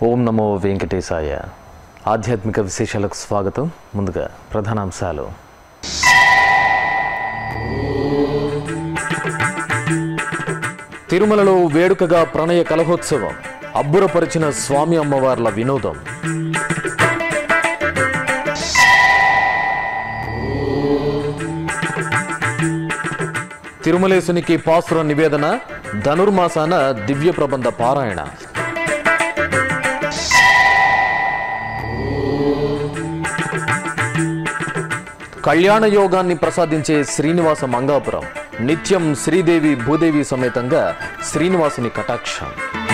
ఓం నమో వెంకటేశాయ ఆధ్యాత్మిక విశేషాలకు స్వాగతం ముందుగా ప్రధానాంశాలు తిరుమలలో వేడుకగా ప్రణయ కలహోత్సవం అబ్బురపరిచిన స్వామి అమ్మవార్ల వినోదం తిరుమలేశునికి పాసుర నివేదన ధనుర్మాసాన దివ్య ప్రబంధ పారాయణ కళ్యాణ యోగాన్ని ప్రసాదించే శ్రీనివాస మంగాపురం నిత్యం శ్రీదేవి భూదేవి సమేతంగా శ్రీనివాసుని కటాక్షం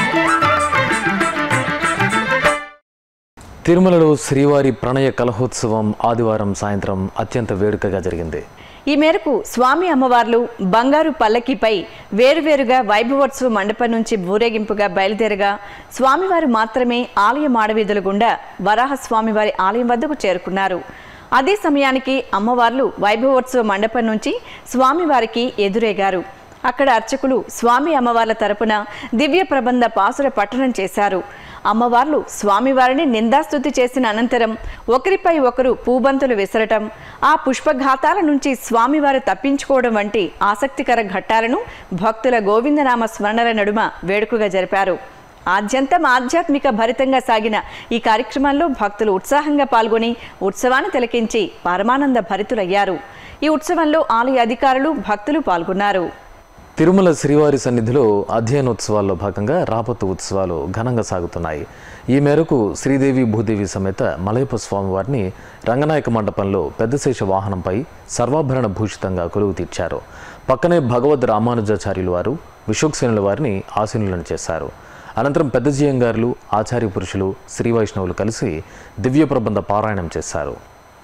తిరుమలలో శ్రీవారి ప్రణయ కలహోత్సవం ఆదివారం సాయంత్రం అత్యంత వేడుకగా జరిగింది ఈ మేరకు స్వామి అమ్మవార్లు బంగారు పల్లకిపై వేరువేరుగా వైభవోత్సవ మండపం నుంచి ఊరేగింపుగా బయలుదేరగా స్వామివారు మాత్రమే ఆలయ మాడవీధుల గుండా వరాహ స్వామివారి ఆలయం వద్దకు చేరుకున్నారు అదే సమయానికి అమ్మవార్లు వైభవోత్సవ మండపం నుంచి స్వామివారికి ఎదురేగారు అక్కడ అర్చకులు స్వామి అమ్మవార్ల తరపున దివ్య ప్రబంధ పాసుర పఠనం చేశారు అమ్మవార్లు స్వామివారిని నిందాస్తుతి చేసిన అనంతరం ఒకరిపై ఒకరు పూబంతులు విసరటం ఆ పుష్పఘాతాల నుంచి స్వామివారు తప్పించుకోవడం వంటి ఆసక్తికర ఘట్టాలను భక్తుల గోవిందనామ స్మరణల నడుమ వేడుకగా జరిపారు ఆద్యంతం ఆధ్యాత్మిక భరితంగా సాగిన ఈ కార్యక్రమంలో భక్తులు ఉత్సాహంగా పాల్గొని ఉత్సవాన్ని తిలకించి పరమానంద భరితులయ్యారు ఈ ఉత్సవంలో ఆలయ అధికారులు భక్తులు పాల్గొన్నారు తిరుమల శ్రీవారి సన్నిధిలో అధ్యయనోత్సవాల్లో భాగంగా రాపత్తు ఉత్సవాలు ఘనంగా సాగుతున్నాయి ఈ మేరకు శ్రీదేవి భూదేవి సమేత మలయప్ప స్వామివారిని రంగనాయక మండపంలో పెద్దశేష వాహనంపై సర్వాభరణ భూషితంగా కొలువు తీర్చారు పక్కనే భగవద్ రామానుజాచార్యులు వారు విశోక్సేనుల వారిని ఆసీనులను చేశారు అనంతరం పెద్ద జియంగారులు ఆచార్య పురుషులు శ్రీ వైష్ణవులు కలిసి దివ్య ప్రబంధ పారాయణం చేశారు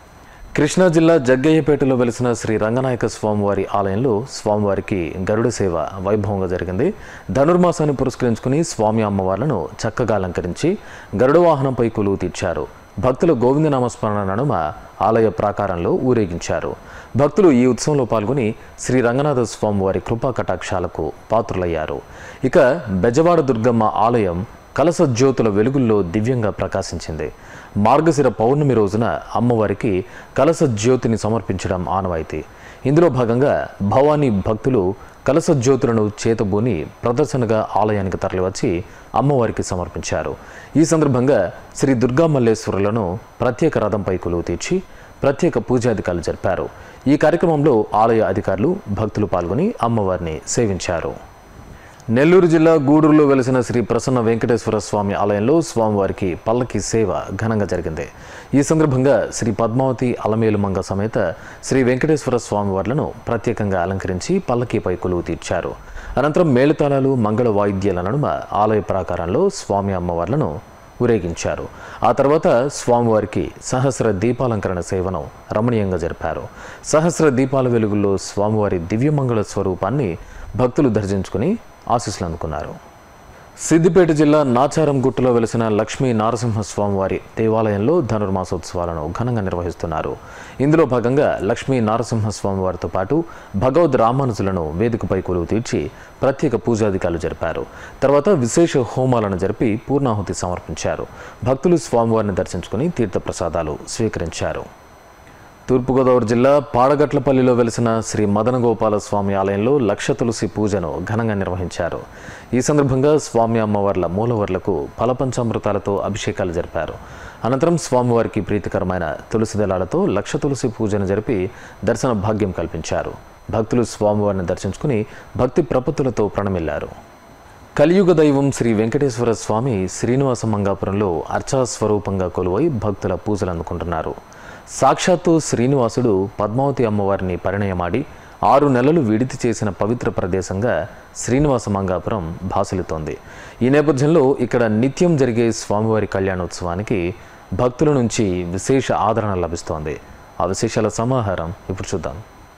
కృష్ణా జిల్లా జగ్గయ్యపేటలో వెలిసిన శ్రీ రంగనాయక స్వామివారి ఆలయంలో స్వామివారికి గరుడ సేవ వైభవంగా జరిగింది ధనుర్మాసాన్ని పురస్కరించుకుని స్వామి అమ్మవార్లను చక్కగా అలంకరించి గరుడ వాహనంపై కొలువు తీర్చారు భక్తుల గోవిందనామస్మరణ నడుమ ఆలయ ప్రాకారంలో ఊరేగించారు భక్తులు ఈ ఉత్సవంలో పాల్గొని శ్రీ రంగనాథ స్వామివారి కృపా కటాక్షాలకు పాత్రులయ్యారు ఇక బెజవాడ దుర్గమ్మ ఆలయం కలస జ్యోతుల వెలుగుల్లో దివ్యంగా ప్రకాశించింది మార్గశిర పౌర్ణమి రోజున అమ్మవారికి కలస జ్యోతిని సమర్పించడం ఆనవాయితీ ఇందులో భాగంగా భవానీ భక్తులు కలస జ్యోతులను చేతబూని ప్రదర్శనగా ఆలయానికి తరలివచ్చి అమ్మవారికి సమర్పించారు ఈ సందర్భంగా శ్రీ దుర్గా మల్లేశ్వరులను ప్రత్యేక రథంపై కొలువు తీర్చి ప్రత్యేక పూజాధికారులు జరిపారు ఈ కార్యక్రమంలో ఆలయ అధికారులు భక్తులు పాల్గొని అమ్మవారిని సేవించారు నెల్లూరు జిల్లా గూడూరులో వెలిసిన శ్రీ ప్రసన్న వెంకటేశ్వర స్వామి ఆలయంలో స్వామివారికి పల్లకి సేవ ఘనంగా జరిగింది ఈ సందర్భంగా శ్రీ పద్మావతి అలమేలుమంగ సమేత శ్రీ వెంకటేశ్వర స్వామివార్లను ప్రత్యేకంగా అలంకరించి పల్లకీపై కొలువు తీర్చారు అనంతరం మేళతాళాలు మంగళ వాయిద్యాల నడుమ ఆలయ ప్రాకారంలో స్వామి అమ్మవార్లను ఊరేగించారు ఆ తర్వాత స్వామివారికి సహస్ర దీపాలంకరణ సేవను రమణీయంగా జరిపారు సహస్ర దీపాల వెలుగుల్లో స్వామివారి దివ్యమంగళ స్వరూపాన్ని భక్తులు దర్శించుకుని ఆశీస్సులు అందుకున్నారు సిద్దిపేట జిల్లా నాచారం గుట్టలో వెలిసిన లక్ష్మీ నారసింహస్వామి వారి దేవాలయంలో ధనుర్మాసోత్సవాలను ఘనంగా నిర్వహిస్తున్నారు ఇందులో భాగంగా లక్ష్మీ నారసింహస్వామి వారితో పాటు భగవద్ రామానుజులను వేదికపై కొలువు తీర్చి ప్రత్యేక పూజాధికారులు జరిపారు తర్వాత విశేష హోమాలను జరిపి పూర్ణాహుతి సమర్పించారు భక్తులు స్వామివారిని దర్శించుకుని తీర్థప్రసాదాలు స్వీకరించారు తూర్పుగోదావరి జిల్లా పాడగట్లపల్లిలో వెలిసిన శ్రీ మదనగోపాల స్వామి ఆలయంలో లక్ష తులసి పూజను ఘనంగా నిర్వహించారు ఈ సందర్భంగా స్వామి అమ్మవార్ల మూలవర్లకు ఫలపంచామృతాలతో అభిషేకాలు జరిపారు అనంతరం స్వామివారికి ప్రీతికరమైన తులసి దళాలతో లక్ష తులసి పూజను జరిపి దర్శన భాగ్యం కల్పించారు భక్తులు స్వామివారిని దర్శించుకుని భక్తి ప్రపత్తులతో ప్రణమిల్లారు కలియుగ దైవం శ్రీ వెంకటేశ్వర స్వామి శ్రీనివాస మంగాపురంలో అర్చా స్వరూపంగా కొలువై భక్తుల పూజలు అందుకుంటున్నారు సాక్షాత్తు శ్రీనివాసుడు పద్మావతి అమ్మవారిని పరిణయమాడి ఆరు నెలలు విడితి చేసిన పవిత్ర ప్రదేశంగా శ్రీనివాస మంగాపురం భాసిల్లుతోంది ఈ నేపథ్యంలో ఇక్కడ నిత్యం జరిగే స్వామివారి కళ్యాణోత్సవానికి భక్తుల నుంచి విశేష ఆదరణ లభిస్తోంది ఆ విశేషాల సమాహారం ఇప్పుడు చూద్దాం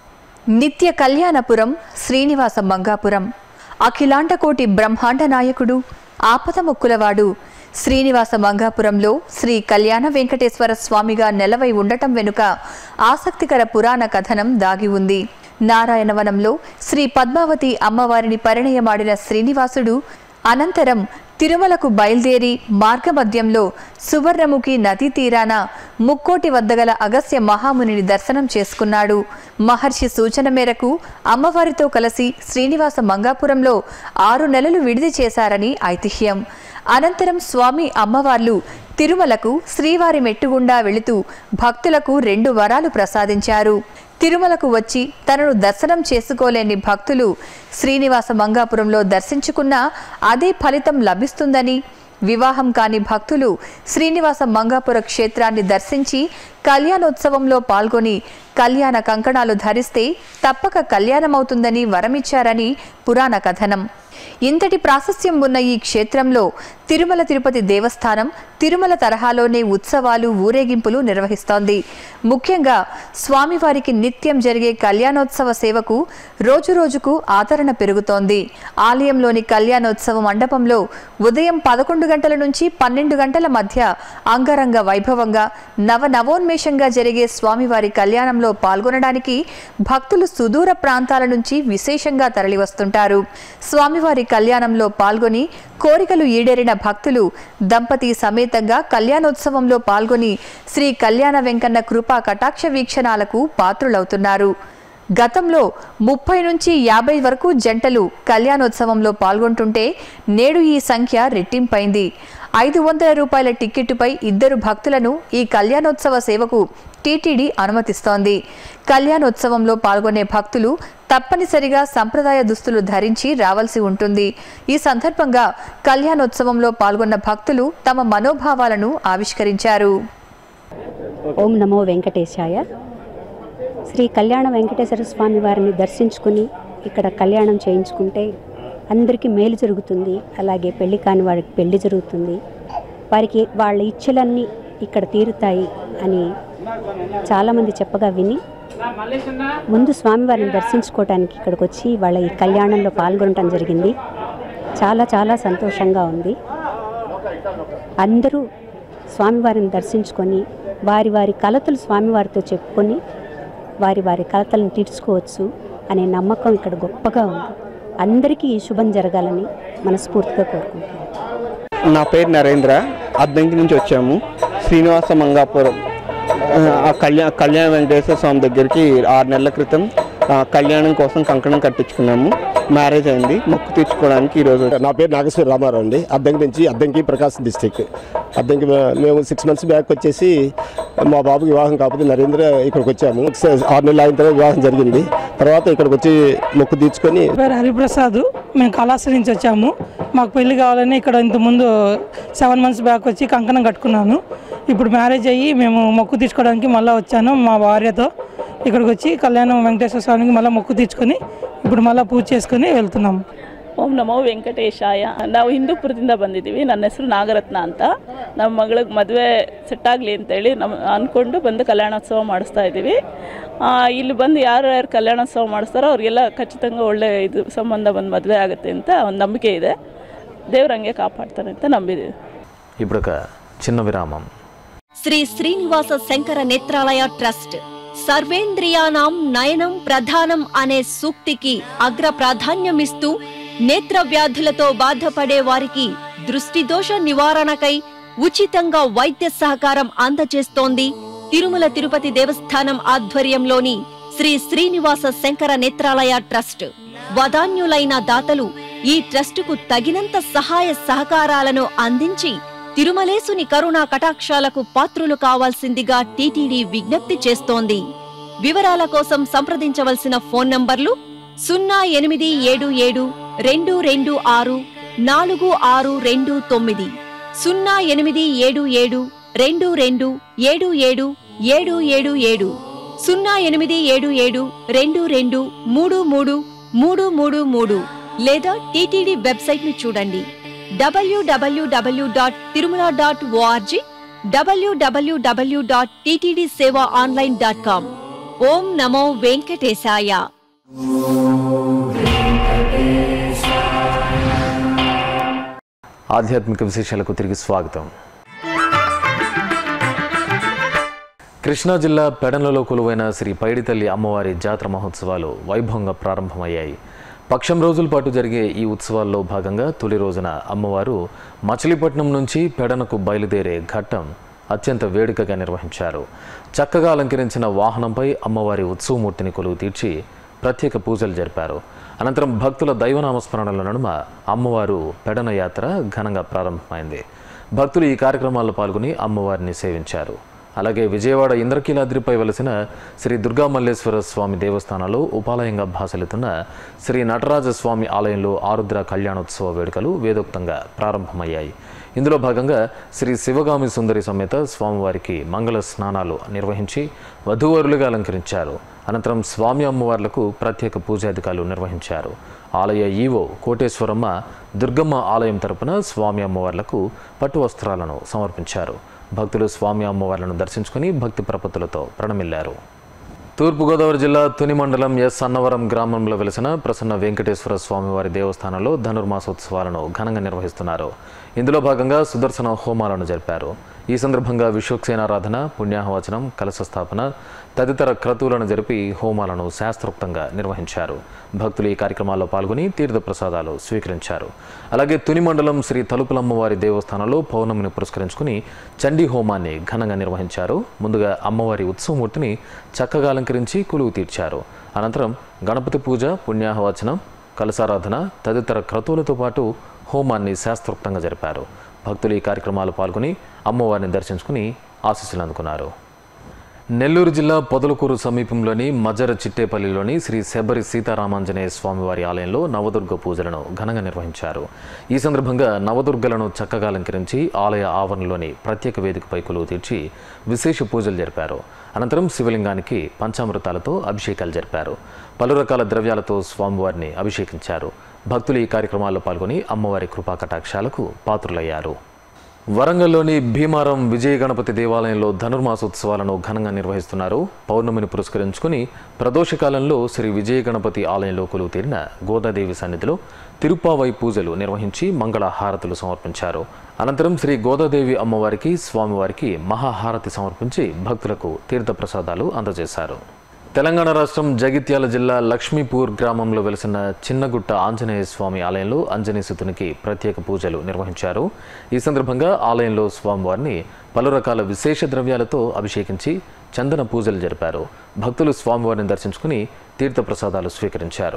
నిత్య కళ్యాణపురం శ్రీనివాస మంగాపురం అఖిలాండకోటి బ్రహ్మాండ నాయకుడు ఆపద మొక్కులవాడు శ్రీనివాస మంగాపురంలో శ్రీ కళ్యాణ వెంకటేశ్వర స్వామిగా నెలవై ఉండటం వెనుక ఆసక్తికర పురాణ కథనం దాగి ఉంది నారాయణవనంలో శ్రీ పద్మావతి అమ్మవారిని పరిణయమాడిన శ్రీనివాసుడు అనంతరం తిరుమలకు బయలుదేరి మార్గమధ్యంలో సువర్ణముఖి నదీ తీరాన ముక్కోటి వద్ద గల అగస్య మహామునిని దర్శనం చేసుకున్నాడు మహర్షి సూచన మేరకు అమ్మవారితో కలిసి శ్రీనివాస మంగాపురంలో ఆరు నెలలు విడిది చేశారని ఐతిహ్యం అనంతరం స్వామి అమ్మవార్లు తిరుమలకు శ్రీవారి మెట్టుగుండా వెళుతూ భక్తులకు రెండు వరాలు ప్రసాదించారు తిరుమలకు వచ్చి తనను దర్శనం చేసుకోలేని భక్తులు శ్రీనివాస మంగాపురంలో దర్శించుకున్నా అదే ఫలితం లభిస్తుందని వివాహం కాని భక్తులు శ్రీనివాస మంగాపుర క్షేత్రాన్ని దర్శించి కళ్యాణోత్సవంలో పాల్గొని కళ్యాణ కంకణాలు ధరిస్తే తప్పక కళ్యాణమవుతుందని వరమిచ్చారని పురాణ కథనం ఇంతటి ప్రాశస్యం ఉన్న ఈ క్షేత్రంలో తిరుమల తిరుపతి దేవస్థానం తిరుమల తరహాలోనే ఉత్సవాలు ఊరేగింపులు నిర్వహిస్తోంది ముఖ్యంగా స్వామివారికి నిత్యం జరిగే కళ్యాణోత్సవ సేవకు రోజురోజుకు ఆదరణ పెరుగుతోంది ఆలయంలోని కళ్యాణోత్సవ మండపంలో ఉదయం పదకొండు గంటల నుంచి పన్నెండు గంటల మధ్య అంగరంగ వైభవంగా నవనవోన్మేషంగా జరిగే స్వామివారి కళ్యాణంలో పాల్గొనడానికి భక్తులు సుదూర ప్రాంతాల నుంచి విశేషంగా తరలివస్తుంటారు స్వామివారి కళ్యాణంలో పాల్గొని కోరికలు ఈడేరిన భక్తులు దంపతి సమేతంగా కళ్యాణోత్సవంలో పాల్గొని శ్రీ కళ్యాణ వెంకన్న కృపా కటాక్ష వీక్షణాలకు పాత్రులవుతున్నారు గతంలో ముప్పై నుంచి యాభై వరకు జంటలు కళ్యాణోత్సవంలో పాల్గొంటుంటే నేడు ఈ సంఖ్య రెట్టింపైంది ఐదు వందల రూపాయల టిక్కెట్టుపై ఇద్దరు భక్తులను ఈ కళ్యాణోత్సవ సేవకు టీటీడీ అనుమతిస్తోంది కళ్యాణోత్సవంలో పాల్గొనే భక్తులు తప్పనిసరిగా సంప్రదాయ దుస్తులు ధరించి రావాల్సి ఉంటుంది ఈ సందర్భంగా కళ్యాణోత్సవంలో పాల్గొన్న భక్తులు తమ మనోభావాలను ఆవిష్కరించారు ఓం నమో వెంకటేశాయ శ్రీ కళ్యాణ వెంకటేశ్వర స్వామి వారిని దర్శించుకుని ఇక్కడ కళ్యాణం చేయించుకుంటే అందరికీ మేలు జరుగుతుంది అలాగే పెళ్లి కాని వారికి పెళ్లి జరుగుతుంది వారికి వాళ్ళ ఇచ్చలన్నీ ఇక్కడ తీరుతాయి అని చాలామంది చెప్పగా విని ముందు స్వామివారిని దర్శించుకోవడానికి ఇక్కడికి వచ్చి వాళ్ళ ఈ కళ్యాణంలో పాల్గొనడం జరిగింది చాలా చాలా సంతోషంగా ఉంది అందరూ స్వామివారిని దర్శించుకొని వారి వారి కలతలు స్వామివారితో చెప్పుకొని వారి వారి కలతలను తీర్చుకోవచ్చు అనే నమ్మకం ఇక్కడ గొప్పగా ఉంది అందరికీ ఈ శుభం జరగాలని మనస్ఫూర్తిగా కోరుకుంటున్నాను నా పేరు నరేంద్ర అద్దంకి నుంచి వచ్చాము శ్రీనివాస మంగాపురం ఆ కళ్యాణ కళ్యాణ వెంకటేశ్వర స్వామి దగ్గరికి ఆరు నెలల క్రితం ఆ, కళ్యాణం కోసం కంకణం కట్టించుకున్నాము మ్యారేజ్ అయింది మొక్కు తీర్చుకోవడానికి ఈరోజు నా పేరు నాగేశ్వర రామారావు అండి అద్దంకి నుంచి అద్దంకి ప్రకాశం డిస్టిక్ అద్దంకి మేము సిక్స్ మంత్స్ బ్యాక్ వచ్చేసి మా బాబుకి వివాహం కాకపోతే నరేంద్ర ఇక్కడికి వచ్చాము ఆరు నెలలు అయిన తర్వాత వివాహం జరిగింది తర్వాత ఇక్కడికి వచ్చి మొక్కు తీర్చుకొని పేరు హరిప్రసాద్ మేము కళాశ్రీ నుంచి వచ్చాము మాకు పెళ్లి కావాలని ఇక్కడ ఇంతకుముందు సెవెన్ మంత్స్ బ్యాక్ వచ్చి కంకణం కట్టుకున్నాను ఇప్పుడు మ్యారేజ్ అయ్యి మేము మొక్కు తీర్చుకోవడానికి మళ్ళీ వచ్చాను మా భార్యతో ఇక్కడికి వచ్చి కళ్యాణం వెంకటేశ్వర స్వామికి మళ్ళీ మొక్కు తీర్చుకొని ఇప్పుడు ಮಲ್ಲ పూజ చేసుకొని వెళ్తున్నాము ಓಂ ನಮೋ ವೆಂಕಟೇಶಾಯ ನಾವು ಹಿಂದೂಪುರದಿಂದ ಬಂದಿದ್ದೀವಿ ನನ್ನ ಹೆಸರು ನಾಗರತ್ನ ಅಂತ ನಮ್ಮ ಮಗಳಿಗೆ ಮದುವೆ ಸೆಟ್ ಆಗಲಿ ಅಂತೇಳಿ ನಮ್ಮ ಅಂದ್ಕೊಂಡು ಬಂದು ಕಲ್ಯಾಣೋತ್ಸವ ಮಾಡಿಸ್ತಾ ಇದ್ದೀವಿ ಆ, ಇಲ್ಲಿ ಬಂದು ಯಾರು ಯಾರು ಕಲ್ಯಾಣೋತ್ಸವ ಮಾಡಿಸ್ತಾರೋ ಅವ್ರಿಗೆಲ್ಲ ಖಚಿతంగా ಒಳ್ಳೆ ಇದು ಸಂಬಂಧ ಬಂದು ಮದುವೆ ಆಗುತ್ತೆ ಅಂತ ಒಂದು ನಂಬಿಕೆ ಇದೆ ದೇವ್ರು ಹಂಗೆ ಕಾಪಾಡ್ತಾನೆ ಅಂತ ನಂಬಿದ್ದೀವಿ ఇప్పుడు ఒక చిన్న విరామం శ్రీ శ్రీనివాస శంకర నేత్రాలయ ట్రస్ట్ సర్వేంద్రియానాం నయనం ప్రధానం అనే సూక్తికి అగ్ర ప్రాధాన్యమిస్తూ నేత్ర వ్యాధులతో బాధపడే వారికి దృష్టి దోష నివారణకై ఉచితంగా వైద్య సహకారం అందజేస్తోంది తిరుమల తిరుపతి దేవస్థానం ఆధ్వర్యంలోని శ్రీ శ్రీనివాస శంకర నేత్రాలయ ట్రస్ట్ వదాన్యులైన దాతలు ఈ ట్రస్టుకు తగినంత సహాయ సహకారాలను అందించి తిరుమలేసుని కరుణా కటాక్షాలకు పాత్రులు కావాల్సిందిగా టీటీడీ విజ్ఞప్తి చేస్తోంది వివరాల కోసం సంప్రదించవలసిన ఫోన్ నంబర్లు సున్నా ఎనిమిది ఏడు ఏడు రెండు రెండు ఆరు నాలుగు ఆరు రెండు తొమ్మిది సున్నా ఎనిమిది ఏడు ఏడు రెండు రెండు ఏడు ఏడు ఏడు ఏడు ఏడు సున్నా ఎనిమిది ఏడు ఏడు రెండు రెండు మూడు మూడు మూడు మూడు మూడు లేదా టీటీడీ వెబ్సైట్ ను చూడండి W W W dot Tirumala dot O R G W W W dot TTD seva online dot com ఓం నమో వెంకటేశాయ ఆధ్యాత్మిక విశేషాలకు తిరిగి స్వాగతం కృష్ణా జిల్లా పెడనలో కొలువైన శ్రీ పైడితల్లి అమ్మవారి జాతర మహోత్సవాలు వైభవంగా ప్రారంభమయ్యాయి పక్షం రోజుల పాటు జరిగే ఈ ఉత్సవాల్లో భాగంగా తొలి రోజున అమ్మవారు మచిలీపట్నం నుంచి పెడనకు బయలుదేరే ఘట్టం అత్యంత వేడుకగా నిర్వహించారు చక్కగా అలంకరించిన వాహనంపై అమ్మవారి ఉత్సవమూర్తిని కొలువు తీర్చి ప్రత్యేక పూజలు జరిపారు అనంతరం భక్తుల దైవనామస్మరణల నడుమ అమ్మవారు పెడన యాత్ర ఘనంగా ప్రారంభమైంది భక్తులు ఈ కార్యక్రమాల్లో పాల్గొని అమ్మవారిని సేవించారు అలాగే విజయవాడ ఇంద్రకీలాద్రిపై వెలసిన శ్రీ దుర్గా మల్లేశ్వర స్వామి దేవస్థానంలో ఉపాలయంగా భాసలుతున్న శ్రీ నటరాజ స్వామి ఆలయంలో ఆరుద్ర కళ్యాణోత్సవ వేడుకలు వేదోక్తంగా ప్రారంభమయ్యాయి ఇందులో భాగంగా శ్రీ శివగామి సుందరి సమేత స్వామివారికి మంగళ స్నానాలు నిర్వహించి వధూవరులుగా అలంకరించారు అనంతరం స్వామి అమ్మవార్లకు ప్రత్యేక పూజాధికారులు నిర్వహించారు ఆలయ ఈవో కోటేశ్వరమ్మ దుర్గమ్మ ఆలయం తరపున స్వామి అమ్మవార్లకు పట్టు వస్త్రాలను సమర్పించారు భక్తులు స్వామి అమ్మవార్లను దర్శించుకుని భక్తి ప్రపత్తులతో ప్రణమిల్లారు తూర్పుగోదావరి జిల్లా తుని మండలం ఎస్ అన్నవరం గ్రామంలో వెలిసిన ప్రసన్న వెంకటేశ్వర స్వామివారి దేవస్థానంలో ధనుర్మాసోత్సవాలను ఘనంగా నిర్వహిస్తున్నారు ఇందులో భాగంగా సుదర్శన హోమాలను జరిపారు ఈ సందర్భంగా విశ్వక్సేనారాధన పుణ్యాహవచనం కలశ స్థాపన తదితర క్రతువులను జరిపి హోమాలను శాస్త్రోక్తంగా నిర్వహించారు భక్తులు ఈ కార్యక్రమాల్లో పాల్గొని తీర్థ ప్రసాదాలు స్వీకరించారు అలాగే తుని మండలం శ్రీ తలుపులమ్మవారి దేవస్థానంలో పౌర్ణమిని పురస్కరించుకుని చండీ హోమాన్ని ఘనంగా నిర్వహించారు ముందుగా అమ్మవారి ఉత్సవమూర్తిని చక్కగా అలంకరించి కొలువు తీర్చారు అనంతరం గణపతి పూజ పుణ్యాహవచనం కలసారాధన తదితర క్రతువులతో పాటు హోమాన్ని శాస్త్రోక్తంగా జరిపారు భక్తులు ఈ కార్యక్రమాలు పాల్గొని అమ్మవారిని దర్శించుకుని ఆశీస్సులు అందుకున్నారు నెల్లూరు జిల్లా పొదలకూరు సమీపంలోని మజర చిట్టేపల్లిలోని శ్రీ శబరి సీతారామాంజనేయ స్వామివారి ఆలయంలో నవదుర్గ పూజలను ఘనంగా నిర్వహించారు ఈ సందర్భంగా నవదుర్గలను చక్కగా అలంకరించి ఆలయ ఆవరణలోని ప్రత్యేక వేదికపై కొలువు తీర్చి విశేష పూజలు జరిపారు అనంతరం శివలింగానికి పంచామృతాలతో అభిషేకాలు జరిపారు పలు రకాల ద్రవ్యాలతో స్వామివారిని అభిషేకించారు భక్తులు ఈ కార్యక్రమాల్లో పాల్గొని అమ్మవారి కృపా కటాక్షాలకు పాత్రులయ్యారు వరంగల్లోని భీమారం విజయ గణపతి దేవాలయంలో ధనుర్మాసోత్సవాలను ఘనంగా నిర్వహిస్తున్నారు పౌర్ణమిని పురస్కరించుకుని ప్రదోషకాలంలో శ్రీ విజయ గణపతి ఆలయంలో కొలువు తీరిన గోదాదేవి సన్నిధిలో తిరుప్పావై పూజలు నిర్వహించి మంగళ హారతులు సమర్పించారు అనంతరం శ్రీ గోదాదేవి అమ్మవారికి స్వామివారికి మహాహారతి సమర్పించి భక్తులకు తీర్థప్రసాదాలు అందజేశారు తెలంగాణ రాష్ట్రం జగిత్యాల జిల్లా లక్ష్మీపూర్ గ్రామంలో వెలిసిన చిన్నగుట్ట ఆంజనేయ స్వామి ఆలయంలో ఆంజనేయసుతునికి ప్రత్యేక పూజలు నిర్వహించారు ఈ సందర్భంగా ఆలయంలో స్వామివారిని పలు రకాల విశేష ద్రవ్యాలతో అభిషేకించి చందన పూజలు జరిపారు భక్తులు స్వామివారిని దర్శించుకుని తీర్థప్రసాదాలు స్వీకరించారు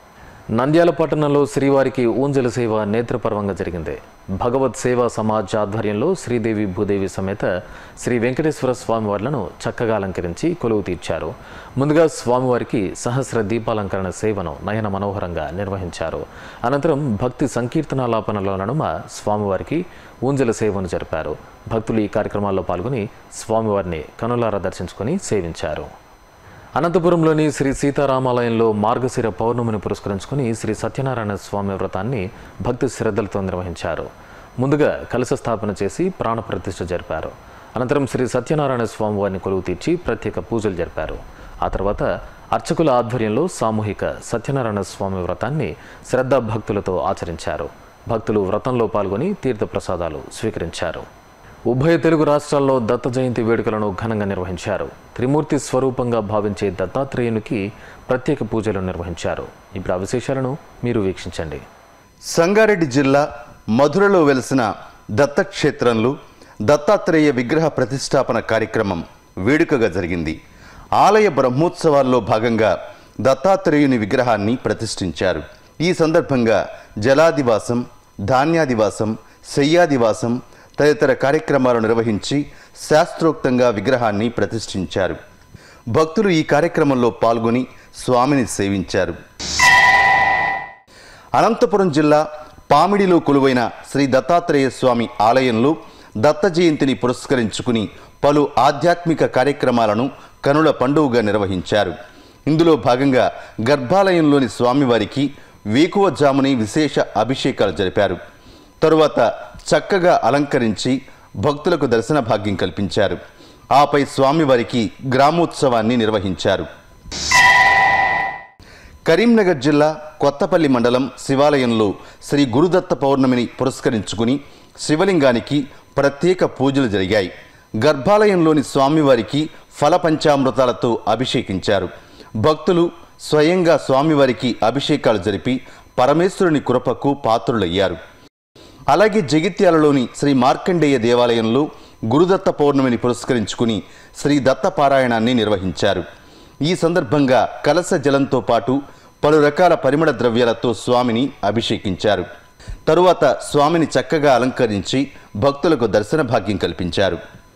నంద్యాల పట్టణంలో శ్రీవారికి ఊంజల సేవ నేత్రపర్వంగా జరిగింది భగవత్ సేవా సమాజ్ ఆధ్వర్యంలో శ్రీదేవి భూదేవి సమేత శ్రీ వెంకటేశ్వర స్వామివార్లను చక్కగా అలంకరించి కొలువు తీర్చారు ముందుగా స్వామివారికి సహస్ర దీపాలంకరణ సేవను నయన మనోహరంగా నిర్వహించారు అనంతరం భక్తి సంకీర్తనాలాపనల నడుమ స్వామివారికి ఊంజల సేవను జరిపారు భక్తులు ఈ కార్యక్రమాల్లో పాల్గొని స్వామివారిని కనులారా దర్శించుకొని సేవించారు అనంతపురంలోని శ్రీ సీతారామాలయంలో మార్గశిర పౌర్ణమిని పురస్కరించుకుని శ్రీ సత్యనారాయణ స్వామి వ్రతాన్ని భక్తి శ్రద్ధలతో నిర్వహించారు ముందుగా కలశ స్థాపన చేసి ప్రాణప్రతిష్ఠ జరిపారు అనంతరం శ్రీ సత్యనారాయణ స్వామి వారిని కొలువు తీర్చి ప్రత్యేక పూజలు జరిపారు ఆ తర్వాత అర్చకుల ఆధ్వర్యంలో సామూహిక సత్యనారాయణ స్వామి వ్రతాన్ని శ్రద్ధా భక్తులతో ఆచరించారు భక్తులు వ్రతంలో పాల్గొని తీర్థప్రసాదాలు స్వీకరించారు ఉభయ తెలుగు రాష్ట్రాల్లో దత్త జయంతి వేడుకలను ఘనంగా నిర్వహించారు త్రిమూర్తి స్వరూపంగా భావించే దత్తాత్రేయునికి ప్రత్యేక పూజలు నిర్వహించారు ఇప్పుడు ఆ విశేషాలను మీరు వీక్షించండి సంగారెడ్డి జిల్లా మధురలో వెలిసిన దత్తక్షేత్రంలో దత్తాత్రేయ విగ్రహ ప్రతిష్టాపన కార్యక్రమం వేడుకగా జరిగింది ఆలయ బ్రహ్మోత్సవాల్లో భాగంగా దత్తాత్రేయుని విగ్రహాన్ని ప్రతిష్ఠించారు ఈ సందర్భంగా జలాదివాసం ధాన్యాదివాసం శయ్యాదివాసం తదితర కార్యక్రమాలు నిర్వహించి శాస్త్రోక్తంగా విగ్రహాన్ని ప్రతిష్ఠించారు భక్తులు ఈ కార్యక్రమంలో పాల్గొని స్వామిని సేవించారు అనంతపురం జిల్లా పామిడిలో కొలువైన శ్రీ దత్తాత్రేయ స్వామి ఆలయంలో దత్త జయంతిని పురస్కరించుకుని పలు ఆధ్యాత్మిక కార్యక్రమాలను కనుల పండుగగా నిర్వహించారు ఇందులో భాగంగా గర్భాలయంలోని స్వామివారికి వేకువ జాముని విశేష అభిషేకాలు జరిపారు తరువాత చక్కగా అలంకరించి భక్తులకు దర్శన భాగ్యం కల్పించారు ఆపై స్వామివారికి గ్రామోత్సవాన్ని నిర్వహించారు కరీంనగర్ జిల్లా కొత్తపల్లి మండలం శివాలయంలో శ్రీ గురుదత్త పౌర్ణమిని పురస్కరించుకుని శివలింగానికి ప్రత్యేక పూజలు జరిగాయి గర్భాలయంలోని స్వామివారికి ఫల పంచామృతాలతో అభిషేకించారు భక్తులు స్వయంగా స్వామివారికి అభిషేకాలు జరిపి పరమేశ్వరుని కృపకు పాత్రులయ్యారు అలాగే జగిత్యాలలోని శ్రీ మార్కండేయ దేవాలయంలో గురుదత్త పౌర్ణమిని పురస్కరించుకుని శ్రీ దత్త పారాయణాన్ని నిర్వహించారు ఈ సందర్భంగా కలస జలంతో పాటు పలు రకాల పరిమళ ద్రవ్యాలతో స్వామిని అభిషేకించారు తరువాత స్వామిని చక్కగా అలంకరించి భక్తులకు దర్శన భాగ్యం కల్పించారు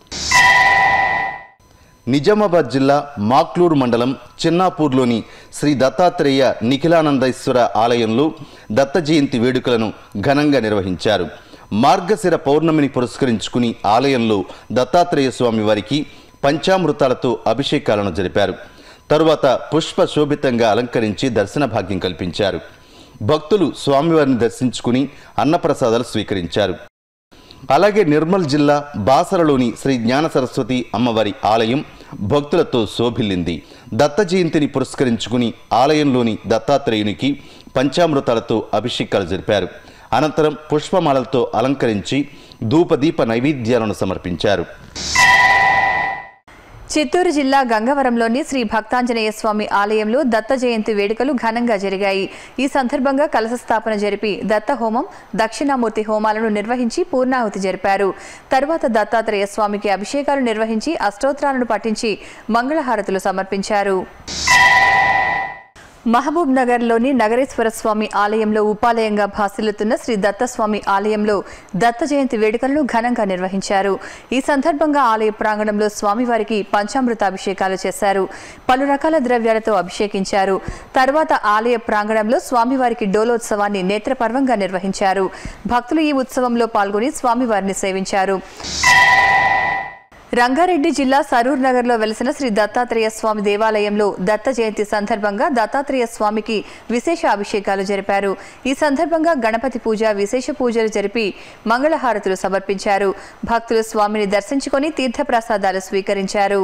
నిజామాబాద్ జిల్లా మాక్లూరు మండలం చిన్నాపూర్లోని శ్రీ దత్తాత్రేయ నిఖిలానందేశ్వర ఆలయంలో దత్త జయంతి వేడుకలను ఘనంగా నిర్వహించారు మార్గశిర పౌర్ణమిని పురస్కరించుకుని ఆలయంలో దత్తాత్రేయ స్వామి వారికి పంచామృతాలతో అభిషేకాలను జరిపారు తరువాత పుష్ప శోభితంగా అలంకరించి దర్శన భాగ్యం కల్పించారు భక్తులు స్వామివారిని దర్శించుకుని అన్నప్రసాదాలు స్వీకరించారు అలాగే నిర్మల్ జిల్లా బాసరలోని శ్రీ జ్ఞాన సరస్వతి అమ్మవారి ఆలయం భక్తులతో శోభిల్లింది దత్త జయంతిని పురస్కరించుకుని ఆలయంలోని దత్తాత్రేయునికి పంచామృతాలతో అభిషేకాలు జరిపారు అనంతరం పుష్పమాలలతో అలంకరించి ధూపదీప నైవేద్యాలను సమర్పించారు చిత్తూరు జిల్లా గంగవరంలోని శ్రీ భక్తాంజనేయ స్వామి ఆలయంలో దత్త జయంతి వేడుకలు ఘనంగా జరిగాయి ఈ సందర్భంగా కలశ స్థాపన జరిపి దత్త హోమం దక్షిణామూర్తి హోమాలను నిర్వహించి పూర్ణాహుతి జరిపారు తరువాత దత్తాత్రేయ స్వామికి అభిషేకాలు నిర్వహించి అష్టోత్తరాలను పఠించి మంగళహారతులు సమర్పించారు మహబూబ్ నగర్లోని నగరేశ్వర స్వామి ఆలయంలో ఉపాలయంగా భాసిల్లుతున్న శ్రీ దత్తస్వామి ఆలయంలో దత్త జయంతి వేడుకలను ఘనంగా నిర్వహించారు ఈ సందర్భంగా ఆలయ ప్రాంగణంలో స్వామివారికి పంచామృత అభిషేకాలు చేశారు పలు రకాల ద్రవ్యాలతో అభిషేకించారు తర్వాత ఆలయ ప్రాంగణంలో స్వామివారికి డోలోత్సవాన్ని నేత్రపర్వంగా నిర్వహించారు భక్తులు ఈ ఉత్సవంలో పాల్గొని స్వామివారిని సేవించారు రంగారెడ్డి జిల్లా సరూర్ నగర్లో వెలిసిన శ్రీ దత్తాత్రేయ స్వామి దేవాలయంలో దత్త జయంతి సందర్భంగా దత్తాత్రేయ స్వామికి విశేష అభిషేకాలు జరిపారు ఈ సందర్భంగా గణపతి పూజ విశేష పూజలు జరిపి మంగళహారతులు సమర్పించారు భక్తులు స్వామిని దర్శించుకొని తీర్థప్రసాదాలు స్వీకరించారు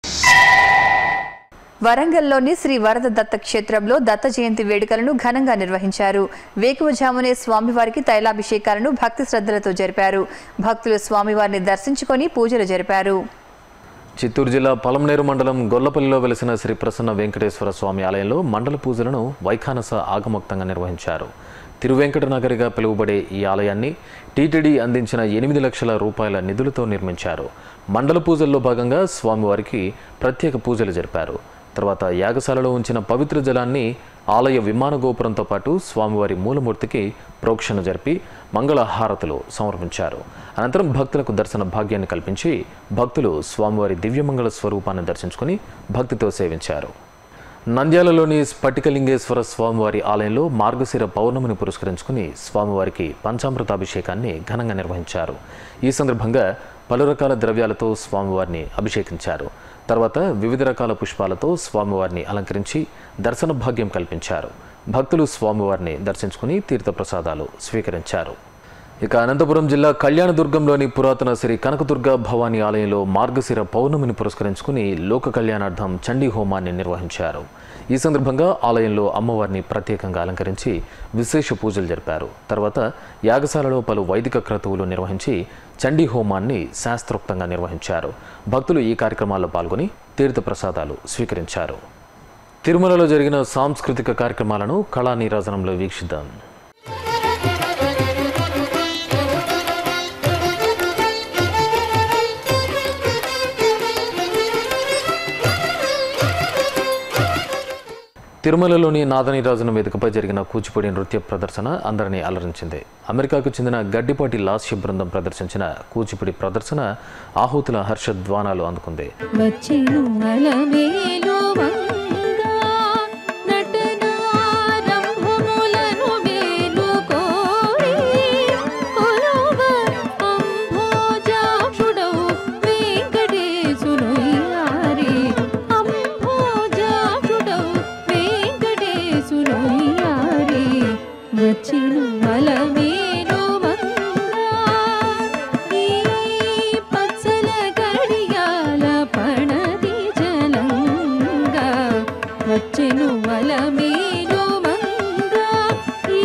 వరంగల్లోని శ్రీ వరద దత్త క్షేత్రంలో దత్త జయంతి వేడుకలను ఘనంగా నిర్వహించారు వేకువజామునే స్వామివారికి తైలాభిషేకాలను భక్తి శ్రద్ధలతో జరిపారు భక్తులు స్వామివారిని దర్శించుకొని పూజలు జరిపారు చిత్తూరు జిల్లా పలంనేరు మండలం గొల్లపల్లిలో వెలిసిన శ్రీ ప్రసన్న వెంకటేశ్వర స్వామి ఆలయంలో మండల పూజలను వైఖానస ఆగమోక్తంగా నిర్వహించారు తిరువెంకటనగరిగా పిలువబడే ఈ ఆలయాన్ని టీటీడీ అందించిన ఎనిమిది లక్షల రూపాయల నిధులతో నిర్మించారు మండల పూజల్లో భాగంగా స్వామివారికి ప్రత్యేక పూజలు జరిపారు తర్వాత యాగశాలలో ఉంచిన పవిత్ర జలాన్ని ఆలయ విమాన గోపురంతో పాటు స్వామివారి మూలమూర్తికి ప్రోక్షణ జరిపి మంగళ హారతులు సమర్పించారు అనంతరం భక్తులకు దర్శన భాగ్యాన్ని కల్పించి భక్తులు స్వామివారి దివ్యమంగళ స్వరూపాన్ని దర్శించుకుని భక్తితో సేవించారు నంద్యాలలోని స్ఫటికలింగేశ్వర స్వామివారి ఆలయంలో మార్గశిర పౌర్ణమిని పురస్కరించుకుని స్వామివారికి పంచామృతాభిషేకాన్ని ఘనంగా నిర్వహించారు ఈ సందర్భంగా పలు రకాల ద్రవ్యాలతో స్వామివారిని అభిషేకించారు తర్వాత వివిధ రకాల పుష్పాలతో స్వామివారిని అలంకరించి దర్శన భాగ్యం కల్పించారు భక్తులు స్వామివారిని దర్శించుకుని తీర్థప్రసాదాలు స్వీకరించారు ఇక అనంతపురం జిల్లా కళ్యాణదుర్గంలోని పురాతన శ్రీ కనకదుర్గ భవానీ ఆలయంలో మార్గశిర పౌర్ణమిని పురస్కరించుకుని లోక కళ్యాణార్థం చండీ హోమాన్ని నిర్వహించారు ఈ సందర్భంగా ఆలయంలో అమ్మవారిని ప్రత్యేకంగా అలంకరించి విశేష పూజలు జరిపారు తర్వాత యాగశాలలో పలు వైదిక క్రతువులు నిర్వహించి చండీ హోమాన్ని శాస్త్రోక్తంగా నిర్వహించారు భక్తులు ఈ కార్యక్రమాల్లో పాల్గొని తీర్థప్రసాదాలు స్వీకరించారు తిరుమలలో జరిగిన సాంస్కృతిక కార్యక్రమాలను కళా నీరాజనంలో వీక్షిద్దాం తిరుమలలోని నాదనీరాజున వేదికపై జరిగిన కూచిపూడి నృత్య ప్రదర్శన అందరినీ అలరించింది అమెరికాకు చెందిన గడ్డిపాటి లాస్య బృందం ప్రదర్శించిన కూచిపూడి ప్రదర్శన ఆహుతుల హర్షధ్వానాలు అందుకుంది వచ్చెను అలమేలు వంగా నటనారంభములను మేలుకోరి కొలువ అంభోజాక్షుడవు వెంకటేశునుయ్యారి అంభోజాక్షుడవు వెంకటేశునుయ్యారి వచ్చెను అలమేలు వంగా ఈ పచ్చల కడియాల పణది జలంగా వచ్చెను వలమేలు మంగా ఈ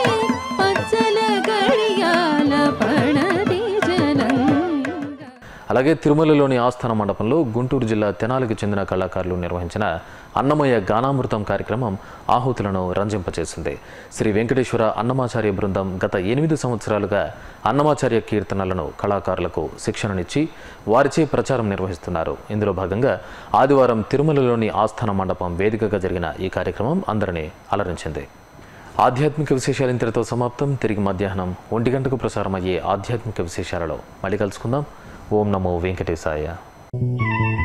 పచ్చల గడియాల పణది జలంగా అలాగే తిరుమలలోని ఆస్థాన మండపంలో గుంటూరు జిల్లా తెనాలికి చెందిన కళాకారులు నిర్వహించిన అన్నమయ్య గానామృతం కార్యక్రమం ఆహుతులను రంజింపచేసింది శ్రీ వెంకటేశ్వర అన్నమాచార్య బృందం గత ఎనిమిది సంవత్సరాలుగా అన్నమాచార్య కీర్తనలను కళాకారులకు శిక్షణనిచ్చి వారిచే ప్రచారం నిర్వహిస్తున్నారు ఇందులో భాగంగా ఆదివారం తిరుమలలోని ఆస్థాన మండపం వేదికగా జరిగిన ఈ కార్యక్రమం అందరినీ అలరించింది ఆధ్యాత్మిక విశేషాలు ఇంతటితో సమాప్తం తిరిగి మధ్యాహ్నం ఒంటి గంటకు ప్రసారం అయ్యే ఆధ్యాత్మిక విశేషాలలో మళ్ళీ కలుసుకుందాం ఓం నమో వెంకటేశాయ